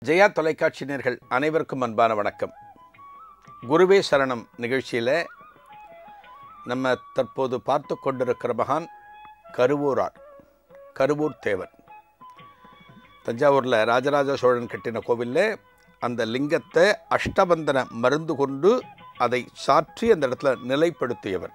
ஜெயா தொலைக்காட்சி நேர்கள் அனைவருக்கும் அன்பான வணக்கம் குருவே சரணம் நிகழ்ச்சியில் நம்ம தற்போது பார்த்து கொண்டிருக்கிற மகான் கருவூரார் கருவூர் தேவர் தஞ்சாவூரில் ராஜராஜ சோழன் கட்டின கோவிலில் அந்த லிங்கத்தை அஷ்டபந்தன மருந்து கொண்டு அதை சாற்றி அந்த இடத்துல நிலைப்படுத்தியவர்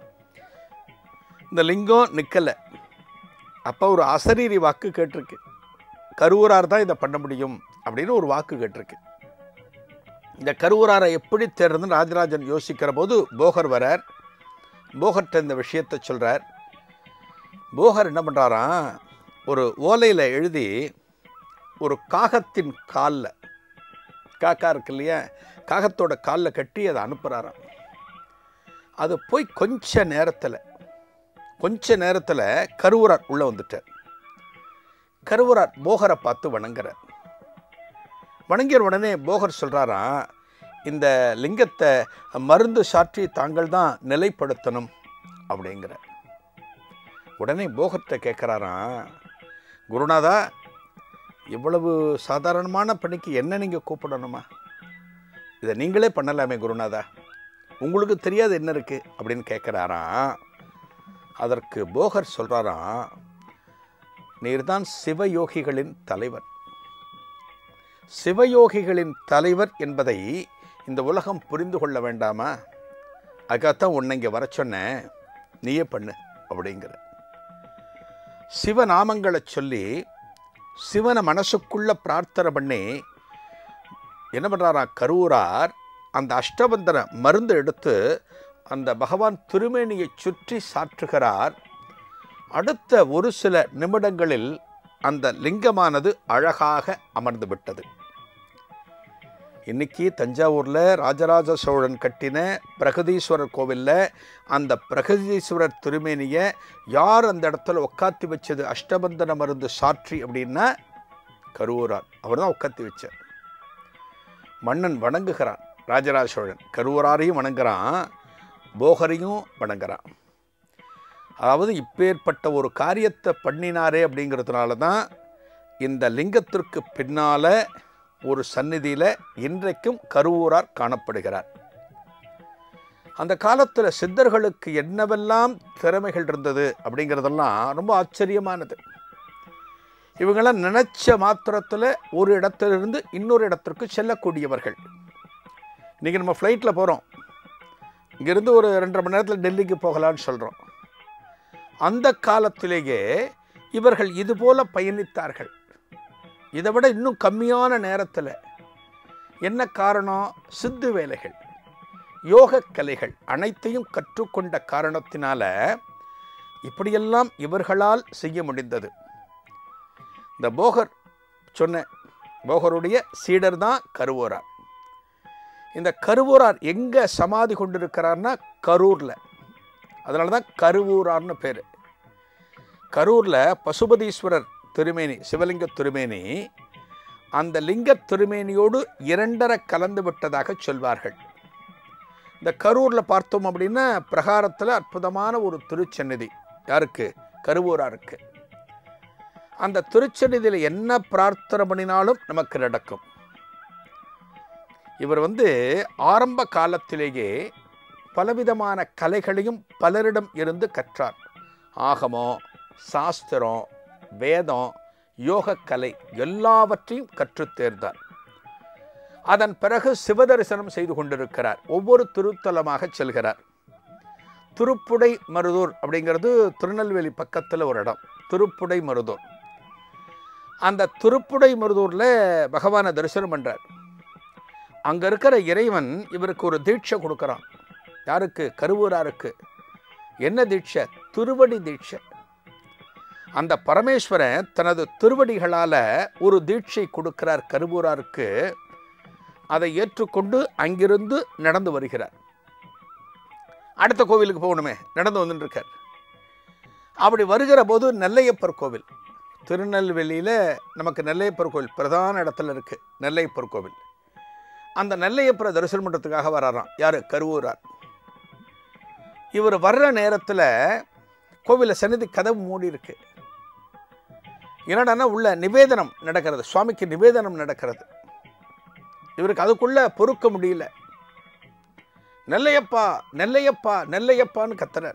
இந்த லிங்கம் நிற்கலை அப்போ ஒரு அசரீரி வாக்கு கேட்டிருக்கு கருவூரார் தான் இதை பண்ண முடியும் அப்படின்னு ஒரு வாக்கு கேட்டிருக்கு இந்த கருவூராரை எப்படி தேர்றதுன்னு ராஜராஜன் யோசிக்கிற போது போகர் வரார் போகர்கிட்ட இந்த விஷயத்தை சொல்கிறார் போகர் என்ன பண்ணுறாராம் ஒரு ஓலையில் எழுதி ஒரு காகத்தின் காலில் காக்கா இருக்கு இல்லையா காகத்தோட காலில் கட்டி அதை அனுப்புகிறாராம் அது போய் கொஞ்ச நேரத்தில் கொஞ்ச நேரத்தில் கருவூரார் உள்ளே வந்துட்டார் கருவூரார் போகரை பார்த்து வணங்குறார் வணங்கிய உடனே போகர் சொல்கிறாராம் இந்த லிங்கத்தை மருந்து சாற்றி தாங்கள் தான் நிலைப்படுத்தணும் அப்படிங்கிற உடனே போகர்கிட்ட கேட்குறாராம் குருநாதா இவ்வளவு சாதாரணமான பணிக்கு என்ன நீங்கள் கூப்பிடணுமா இதை நீங்களே பண்ணலாமே குருநாதா உங்களுக்கு தெரியாது என்ன இருக்குது அப்படின்னு கேட்குறாராம் அதற்கு போகர் சொல்கிறாராம் நீர்தான் சிவயோகிகளின் தலைவர் சிவயோகிகளின் தலைவர் என்பதை இந்த உலகம் புரிந்து கொள்ள வேண்டாமா அதுக்காகத்தான் உன்னை இங்கே வர சொன்னேன் நீயே பண்ணு அப்படிங்கிற சிவநாமங்களை சொல்லி சிவனை மனசுக்குள்ள பிரார்த்தனை பண்ணி என்ன பண்ணுறாரா கரூரார் அந்த அஷ்டபந்தன மருந்து எடுத்து அந்த பகவான் திருமேனியை சுற்றி சாற்றுகிறார் அடுத்த ஒரு சில நிமிடங்களில் அந்த லிங்கமானது அழகாக அமர்ந்து விட்டது இன்னைக்கு தஞ்சாவூரில் ராஜராஜ சோழன் கட்டின பிரகதீஸ்வரர் கோவிலில் அந்த பிரகதீஸ்வரர் திருமேனியை யார் அந்த இடத்துல உட்காத்தி வச்சது அஷ்டபந்தன மருந்து சாற்றி அப்படின்னா கருவூரார் அவர் தான் உட்காத்தி வச்சார் மன்னன் வணங்குகிறான் ராஜராஜ சோழன் கருவூராரையும் வணங்குறான் போகரையும் வணங்குறான் அதாவது இப்பேற்பட்ட ஒரு காரியத்தை பண்ணினாரே அப்படிங்கிறதுனால தான் இந்த லிங்கத்திற்கு பின்னால் ஒரு சந்நிதியில் இன்றைக்கும் கருவூரார் காணப்படுகிறார் அந்த காலத்தில் சித்தர்களுக்கு என்னவெல்லாம் திறமைகள் இருந்தது அப்படிங்கிறதெல்லாம் ரொம்ப ஆச்சரியமானது இவங்கெல்லாம் நினச்ச மாத்திரத்தில் ஒரு இடத்திலிருந்து இன்னொரு இடத்திற்கு செல்லக்கூடியவர்கள் இன்றைக்கி நம்ம ஃப்ளைட்டில் போகிறோம் இங்கேருந்து ஒரு ரெண்டரை மணி நேரத்தில் டெல்லிக்கு போகலான்னு சொல்கிறோம் அந்த காலத்திலேயே இவர்கள் இதுபோல பயணித்தார்கள் இதை விட இன்னும் கம்மியான நேரத்தில் என்ன காரணம் சித்து வேலைகள் யோக கலைகள் அனைத்தையும் கற்றுக்கொண்ட காரணத்தினால இப்படியெல்லாம் இவர்களால் செய்ய முடிந்தது இந்த போகர் சொன்ன போகருடைய சீடர் தான் கருவூரார் இந்த கருவூரார் எங்கே சமாதி கொண்டிருக்கிறார்னா கரூரில் அதனால தான் கருவூரார்னு பேர் கரூரில் பசுபதீஸ்வரர் திருமேனி சிவலிங்க திருமேனி அந்த லிங்க திருமேனியோடு இரண்டரை கலந்து விட்டதாக சொல்வார்கள் இந்த கரூரில் பார்த்தோம் அப்படின்னா பிரகாரத்தில் அற்புதமான ஒரு திருச்சந்நிதி யாருக்கு கருவூராருக்கு அந்த திருச்சந்நிதியில் என்ன பிரார்த்தனை பண்ணினாலும் நமக்கு நடக்கும் இவர் வந்து ஆரம்ப காலத்திலேயே பலவிதமான கலைகளையும் பலரிடம் இருந்து கற்றார் ஆகமம் சாஸ்திரம் வேதம் யோகக்கலை எல்லாவற்றையும் கற்றுத் தேர்ந்தார் அதன் பிறகு சிவதரிசனம் செய்து கொண்டிருக்கிறார் ஒவ்வொரு திருத்தலமாக செல்கிறார் திருப்புடை மருதூர் அப்படிங்கிறது திருநெல்வேலி பக்கத்தில் ஒரு இடம் திருப்புடை மருதூர் அந்த திருப்புடை மருதூரில் பகவானை தரிசனம் பண்ணுறார் அங்கே இருக்கிற இறைவன் இவருக்கு ஒரு தீட்சை கொடுக்குறான் யாருக்கு கருவூராருக்கு என்ன தீட்சை திருவடி தீட்சை அந்த பரமேஸ்வரன் தனது திருவடிகளால் ஒரு தீட்சை கொடுக்கிறார் கருவூராருக்கு அதை ஏற்றுக்கொண்டு அங்கிருந்து நடந்து வருகிறார் அடுத்த கோவிலுக்கு போகணுமே நடந்து வந்துட்டு இருக்கார் அப்படி வருகிற போது நெல்லையப்பர் கோவில் திருநெல்வேலியில் நமக்கு நெல்லையப்பர் கோவில் பிரதான இடத்துல இருக்குது நெல்லையப்பர் கோவில் அந்த நெல்லையப்பரை தரிசனம் பண்ணுறதுக்காக வராராம் யார் கருவூரார் இவர் வர்ற நேரத்தில் கோவிலில் சன்னிதி கதவு மூடி இருக்கு என்னடான்னா உள்ள நிவேதனம் நடக்கிறது சுவாமிக்கு நிவேதனம் நடக்கிறது இவருக்கு அதுக்குள்ள பொறுக்க முடியல நெல்லையப்பா நெல்லையப்பா நெல்லையப்பான்னு கத்துறார்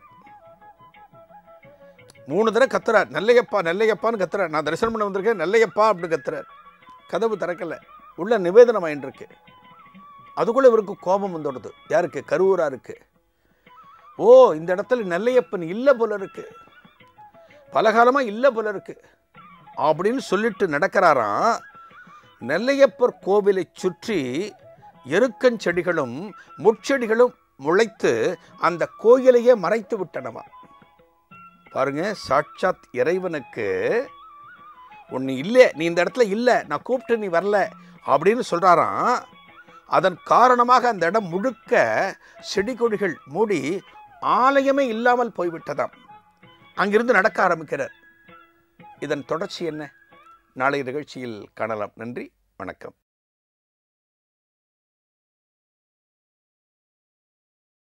மூணு தடவை கத்துறார் நெல்லையப்பா நெல்லையப்பான்னு கத்துறார் நான் தரிசனம் பண்ண வந்திருக்கேன் நெல்லையப்பா அப்படின்னு கத்துறார் கதவு திறக்கல உள்ள நிவேதனம் ஆயின்னு இருக்கு அதுக்குள்ள இவருக்கு கோபம் வந்துடுது யாருக்கு கருவூரா இருக்கு ஓ இந்த இடத்துல நெல்லையப்பன் இல்லை போல இருக்கு பலகாலமா இல்லை போல இருக்கு அப்படின்னு சொல்லிட்டு நடக்கிறாராம் நெல்லையப்பர் கோவிலை சுற்றி எருக்கஞ்செடிகளும் முட்செடிகளும் முளைத்து அந்த கோயிலையே மறைத்து விட்டனவா பாருங்க சாட்சாத் இறைவனுக்கு ஒன்று இல்லை நீ இந்த இடத்துல இல்லை நான் கூப்பிட்டு நீ வரல அப்படின்னு சொல்கிறாராம் அதன் காரணமாக அந்த இடம் முழுக்க செடி கொடிகள் மூடி ஆலயமே இல்லாமல் போய்விட்டதாம் அங்கிருந்து நடக்க ஆரம்பிக்கிறார் இதன் தொடர்ச்சி என்ன நாளை நிகழ்ச்சியில் காணலாம் நன்றி வணக்கம்